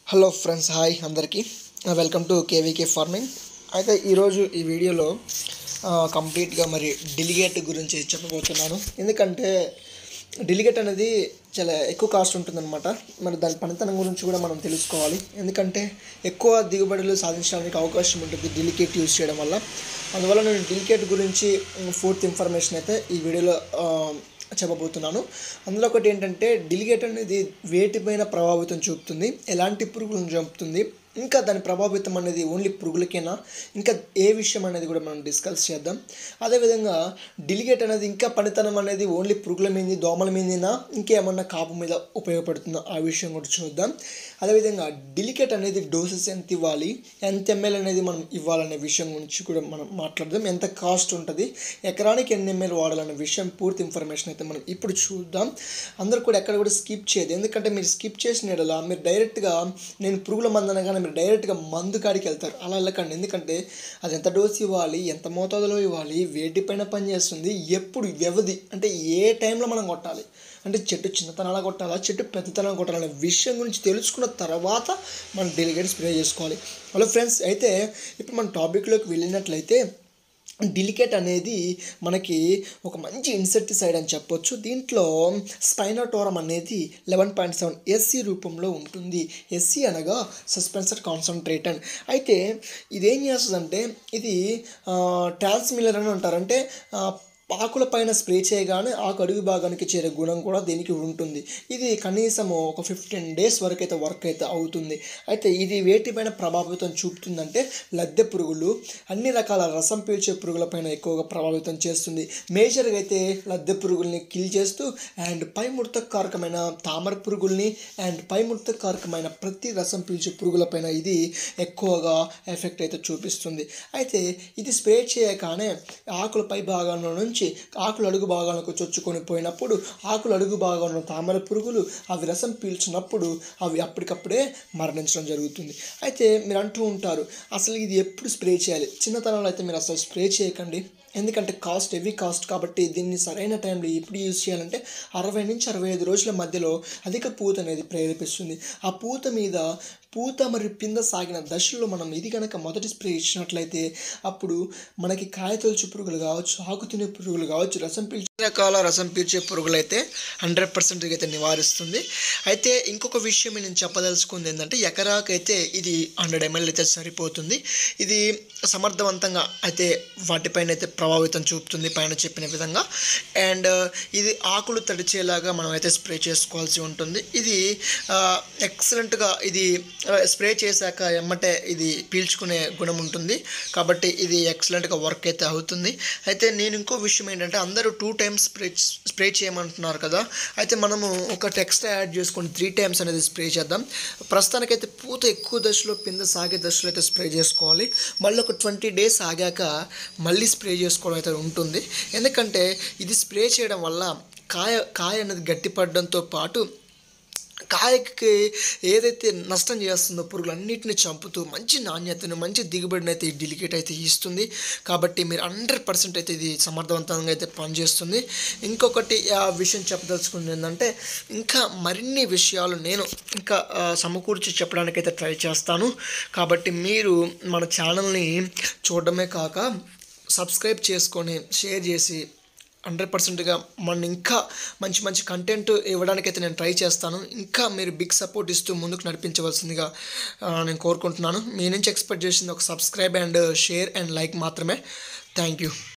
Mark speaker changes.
Speaker 1: hello friends hi అందరికీ welcome to KVK farming అయితే ఈరోజు ఈ వీడియోలో ఆ, కంప్లీట్గా మరి డిలిగేట్ గురించి చెప్పబోతున్నాను ఎందుకంటే డిలిగేట్ అనేది చాలా ఎక్కువ కాస్ట్ ఉంటుందన్నమాట మరి దాని పనితనం గురించి కూడా మనం తెలుసుకోవాలి ఎందుకంటే ఎక్కువ దిగుబడులు సాధించడానికి అవకాశం ఉంటుంది డిలికేట్ యూజ్ చేయడం వల్ల అందువల్ల నేను డిలికేట్ గురించి పూర్తి ఇన్ఫర్మేషన్ అయితే ఈ వీడియోలో ఆ, చెప్పబోతున్నాను అందులో ఒకటి ఏంటంటే డిలిగేట్ అనేది వేటిపైన ప్రభావితం చూపుతుంది ఎలాంటి పురుగులను చంపుతుంది ఇంకా దాని ప్రభావితం అనేది ఓన్లీ పురుగులకేనా ఇంకా ఏ విషయం అనేది కూడా మనం డిస్కస్ చేద్దాం అదేవిధంగా డిలిగేట్ అనేది ఇంకా పనితనం అనేది ఓన్లీ పురుగుల మీద దోమల మీదనా ఇంకేమన్నా కాపు మీద ఉపయోగపడుతుందో ఆ విషయం కూడా చూద్దాం అదేవిధంగా డిలికేట్ అనేది డోసెస్ ఎంత ఇవ్వాలి ఎంత ఎంఎల్ అనేది మనం ఇవ్వాలనే విషయం గురించి కూడా మనం మాట్లాడదాం ఎంత కాస్ట్ ఉంటుంది ఎకరానికి ఎన్ని ఎంఎల్ వాడాలనే విషయం పూర్తి ఇన్ఫర్మేషన్ అయితే మనం ఇప్పుడు చూద్దాం అందరూ కూడా ఎక్కడ కూడా స్కిప్ చేయదు ఎందుకంటే మీరు స్కిప్ చేసిన యెడల మీరు డైరెక్ట్గా నేను పురుగుల మందు అనగానే మీరు డైరెక్ట్గా మందు కాడికి వెళ్తారు అలా వెళ్ళకండి ఎందుకంటే అది ఎంత డోస్ ఇవ్వాలి ఎంత మోతాదులో ఇవ్వాలి వేటిపైన పనిచేస్తుంది ఎప్పుడు వ్యవధి అంటే ఏ టైంలో మనం కొట్టాలి అంటే చెట్టు చిన్నతనాల కొట్టాలా చెట్టు పెద్దతనాలు కొట్టాలనే విషయం గురించి తెలుసుకున్న తర్వాత మనం డెలిగేట్ స్ప్రే చేసుకోవాలి హలో ఫ్రెండ్స్ అయితే ఇప్పుడు మన టాపిక్లోకి వెళ్ళినట్లయితే డిలికేట్ అనేది మనకి ఒక మంచి ఇన్సెక్టిసైడ్ అని చెప్పొచ్చు దీంట్లో స్పైనోటోరం అనేది లెవెన్ పాయింట్ సెవెన్ ఎస్సీ రూపంలో ఉంటుంది ఎస్సీ అనగా సస్పెన్సర్ కాన్సన్ట్రేటన్ అయితే ఇదేం చేస్తుందంటే ఇది ట్రాన్స్మిలర్ అని అంటారు అంటే ఆ, ఆకుల పైన స్ప్రే చేయగానే ఆకు అడుగు భాగానికి చేరే గుణం కూడా దీనికి ఉంటుంది ఇది కనీసం ఒక ఫిఫ్టీన్ డేస్ వరకు అయితే వర్క్ అయితే అవుతుంది అయితే ఇది వేటిపైన ప్రభావితం చూపుతుందంటే లద్దె పురుగులు అన్ని రకాల రసం పీల్చే పురుగులపైన ఎక్కువగా ప్రభావితం చేస్తుంది మేజర్గా అయితే లద్దె పురుగుల్ని కిల్ చేస్తూ అండ్ పై కారకమైన తామర పురుగుల్ని అండ్ పై కారకమైన ప్రతి రసం పీల్చే పురుగులపైన ఇది ఎక్కువగా ఎఫెక్ట్ అయితే చూపిస్తుంది అయితే ఇది స్ప్రే చేయగానే ఆకుల పై భాగంలో నుంచి ఆకులు అడుగు భాగాలకు చొచ్చుకొని పోయినప్పుడు ఆకులు అడుగు భాగంలో తామర పురుగులు అవి రసం పీల్చినప్పుడు అవి అప్పటికప్పుడే మరణించడం జరుగుతుంది అయితే మీరు అంటూ ఉంటారు అసలు ఇది ఎప్పుడు స్ప్రే చేయాలి చిన్నతనంలో అయితే మీరు అసలు స్ప్రే చేయకండి ఎందుకంటే కాస్ట్ హెవీ కాస్ట్ కాబట్టి దీన్ని సరైన టైంలో ఎప్పుడు యూజ్ చేయాలంటే అరవై నుంచి అరవై ఐదు రోజుల మధ్యలో అధిక పూత అనేది ప్రేరేపిస్తుంది ఆ పూత మీద పూత మరియు పింద సాగిన దశలో మనం ఇది కనుక మొదటి స్ప్రే ఇచ్చినట్లయితే అప్పుడు మనకి కాయ తొలుచు పురుగులు కావచ్చు ఆకు తినే పురుగులు కావచ్చు రసం పీల్చే రకాల రసం పీల్చే పురుగులు అయితే హండ్రెడ్ పర్సెంట్ అయితే నివారిస్తుంది అయితే ఇంకొక విషయం నేను చెప్పదలుచుకుంది ఏంటంటే ఎకరాకైతే ఇది హండ్రెడ్ ఎంఎల్ అయితే సరిపోతుంది ఇది సమర్థవంతంగా అయితే వాటిపైన అయితే ప్రభావితం చూపుతుంది పైన చెప్పిన విధంగా అండ్ ఇది ఆకులు తడిచేలాగా మనం అయితే స్ప్రే చేసుకోవాల్సి ఉంటుంది ఇది ఎక్సలెంట్గా ఇది స్ప్రే చేశాక ఎమ్మటే ఇది పీల్చుకునే గుణం ఉంటుంది కాబట్టి ఇది ఎక్సలెంట్గా వర్క్ అయితే అవుతుంది అయితే నేను ఇంకో విషయం ఏంటంటే అందరూ టూ టైమ్స్ స్ప్రే స్ప్రే చేయమంటున్నారు కదా అయితే మనము ఒక ఎక్స్ట్రా యాడ్ చేసుకొని త్రీ టైమ్స్ అనేది స్ప్రే చేద్దాం ప్రస్తుతానికైతే పూత ఎక్కువ దశలో పింద సాగే దశలో అయితే స్ప్రే చేసుకోవాలి మళ్ళీ ఒక ట్వంటీ డేస్ ఆగాక మళ్ళీ స్ప్రే చేసుకోవడం అయితే ఉంటుంది ఎందుకంటే ఇది స్ప్రే చేయడం వల్ల కాయ కాయ అనేది గట్టిపడడంతో పాటు కాయకి ఏదైతే నష్టం చేస్తుందో పురుగులు అన్నిటిని చంపుతూ మంచి నాణ్యతను మంచి దిగుబడిని అయితే ఈ డిలికేట్ అయితే ఇస్తుంది కాబట్టి మీరు హండ్రెడ్ పర్సెంట్ అయితే ఇది సమర్థవంతంగా అయితే పనిచేస్తుంది ఇంకొకటి ఆ విషయం చెప్పదలుచుకుంది ఏంటంటే ఇంకా మరిన్ని విషయాలు నేను ఇంకా ఆ, సమకూర్చి చెప్పడానికైతే ట్రై చేస్తాను కాబట్టి మీరు మన ఛానల్ని చూడడమే కాక సబ్స్క్రైబ్ చేసుకొని షేర్ చేసి హండ్రెడ్ పర్సెంట్గా మన ఇంకా మంచి మంచి కంటెంట్ ఇవ్వడానికైతే నేను ట్రై చేస్తాను ఇంకా మీరు బిగ్ సపోర్ట్ ఇస్తూ ముందుకు నడిపించవలసిందిగా ఆ, నేను కోరుకుంటున్నాను మీ నుంచి ఎక్స్పెక్ట్ చేసింది ఒక subscribe and share and like మాత్రమే థ్యాంక్ యూ